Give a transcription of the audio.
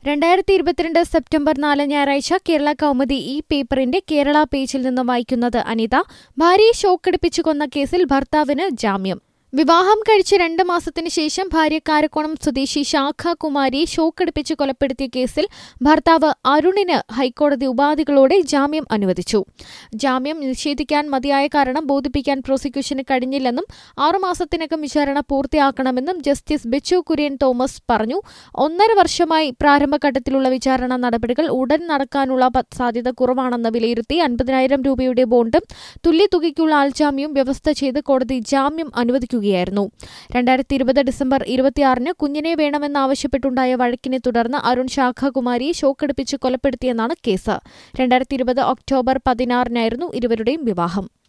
രണ്ടായിരത്തി ഇരുപത്തിരണ്ട് സെപ്റ്റംബർ നാല് ഞായറാഴ്ച കേരള കൗമുദി ഈ പേപ്പറിന്റെ കേരള പേജിൽ നിന്ന് വായിക്കുന്നത് അനിത ഭാര്യയെ ഷോക്കടിപ്പിച്ചു കൊന്ന കേസിൽ ഭർത്താവിന് ജാമ്യം വിവാഹം കഴിച്ച് രണ്ട് മാസത്തിന് ശേഷം ഭാര്യ കാരക്കോണം സ്വദേശി ശാഖ കുമാരിയെ ഷോക്കടിപ്പിച്ച് കൊലപ്പെടുത്തിയ കേസിൽ ഭർത്താവ് അരുണിന് ഹൈക്കോടതി ഉപാധികളോടെ ജാമ്യം അനുവദിച്ചു ജാമ്യം നിഷേധിക്കാൻ മതിയായ കാരണം ബോധിപ്പിക്കാൻ പ്രോസിക്യൂഷന് കഴിഞ്ഞില്ലെന്നും ആറുമാസത്തിനകം വിചാരണ പൂർത്തിയാക്കണമെന്നും ജസ്റ്റിസ് ബിച്ചു കുര്യൻ തോമസ് പറഞ്ഞു ഒന്നര വർഷമായി പ്രാരംഭഘട്ടത്തിലുള്ള വിചാരണ നടപടികൾ ഉടൻ നടക്കാനുള്ള പ- സാധ്യത കുറവാണെന്ന് വിലയിരുത്തി അൻപതിനായിരം രൂപയുടെ ബോണ്ടും തുല്യതുകയ്ക്കുള്ള ആൾജാമ്യവും വ്യവസ്ഥ ചെയ്ത് കോടതി ജാമ്യം അനുവദിക്കുകയായിരുന്നു രണ്ടായിരത്തി ഇരുപത് ഡിസംബർ ഇരുപത്തിയാറിന് കുഞ്ഞിനെ വേണമെന്നാവശ്യപ്പെട്ടുണ്ടായ വഴക്കിനെ തുടർന്ന് അരുൺ ശാഖകുമാരിയെ ഷോക്കടിപ്പിച്ച് കൊലപ്പെടുത്തിയെന്നാണ് കേസ് രണ്ടായിരത്തി ഇരുപത് ഒക്ടോബർ പതിനാറിനായിരുന്നു ഇരുവരുടെയും വിവാഹം